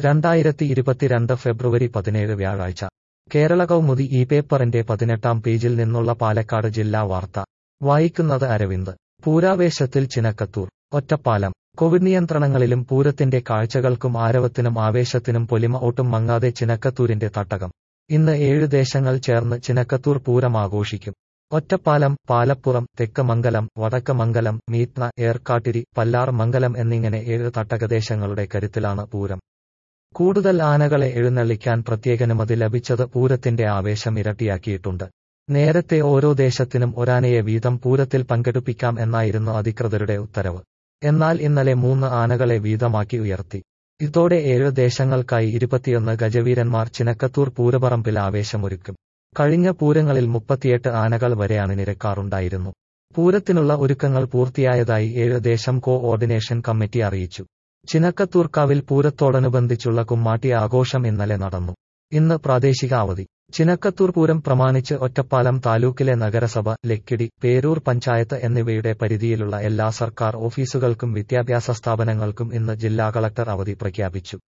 രണ്ടായിരത്തി ഇരുപത്തിരണ്ട് ഫെബ്രുവരി പതിനേഴ് വ്യാഴാഴ്ച കേരള കൗമുദി ഈ പേപ്പറിന്റെ പതിനെട്ടാം പേജിൽ നിന്നുള്ള പാലക്കാട് ജില്ലാ വാർത്ത വായിക്കുന്നത് അരവിന്ദ് പൂരാവേശത്തിൽ ചിനക്കത്തൂർ ഒറ്റപ്പാലം കോവിഡ് നിയന്ത്രണങ്ങളിലും പൂരത്തിന്റെ കാഴ്ചകൾക്കും ആരവത്തിനും ആവേശത്തിനും പൊലിമ ഒട്ടും മങ്ങാതെ ചിനക്കത്തൂരിന്റെ തട്ടകം ഇന്ന് ഏഴ് ദേശങ്ങൾ ചേർന്ന് ചിനക്കത്തൂർ പൂരം ആഘോഷിക്കും ഒറ്റപ്പാലം പാലപ്പുറം തെക്കമംഗലം വടക്കമംഗലം മീറ്റ്ന ഏർക്കാട്ടിരി പല്ലാർ മംഗലം എന്നിങ്ങനെ ഏഴ് തട്ടകദേശങ്ങളുടെ കരുത്തിലാണ് പൂരം കൂടുതൽ ആനകളെ എഴുന്നള്ളിക്കാൻ പ്രത്യേകനുമതി ലഭിച്ചത് പൂരത്തിന്റെ ആവേശം ഇരട്ടിയാക്കിയിട്ടുണ്ട് നേരത്തെ ഓരോ ദേശത്തിനും ഒരാനയെ വീതം പൂരത്തിൽ പങ്കെടുപ്പിക്കാം എന്നായിരുന്നു അധികൃതരുടെ ഉത്തരവ് എന്നാൽ ഇന്നലെ മൂന്ന് ആനകളെ വീതമാക്കി ഉയർത്തി ഇതോടെ ഏഴ് ദേശങ്ങൾക്കായി ഇരുപത്തിയൊന്ന് ഗജവീരന്മാർ ചിനക്കത്തൂർ പൂരപറമ്പിൽ ആവേശമൊരുക്കും കഴിഞ്ഞ പൂരങ്ങളിൽ മുപ്പത്തിയെട്ട് ആനകൾ വരെ അണിനിരക്കാറുണ്ടായിരുന്നു പൂരത്തിനുള്ള ഒരുക്കങ്ങൾ പൂർത്തിയായതായി ഏഴ് ദേശം കോ ഓർഡിനേഷൻ കമ്മിറ്റി അറിയിച്ചു ചിനക്കത്തൂർക്കാവിൽ പൂരത്തോടനുബന്ധിച്ചുള്ള കുമ്മാട്ടി ആഘോഷം ഇന്നലെ നടന്നു ഇന്ന് പ്രാദേശിക അവധി ചിനക്കത്തൂർ പൂരം പ്രമാണിച്ച് ഒറ്റപ്പാലം താലൂക്കിലെ നഗരസഭ ലക്കിടി പേരൂർ പഞ്ചായത്ത് എന്നിവയുടെ പരിധിയിലുള്ള എല്ലാ സർക്കാർ ഓഫീസുകൾക്കും വിദ്യാഭ്യാസ സ്ഥാപനങ്ങൾക്കും ഇന്ന് ജില്ലാ കളക്ടർ അവധി പ്രഖ്യാപിച്ചു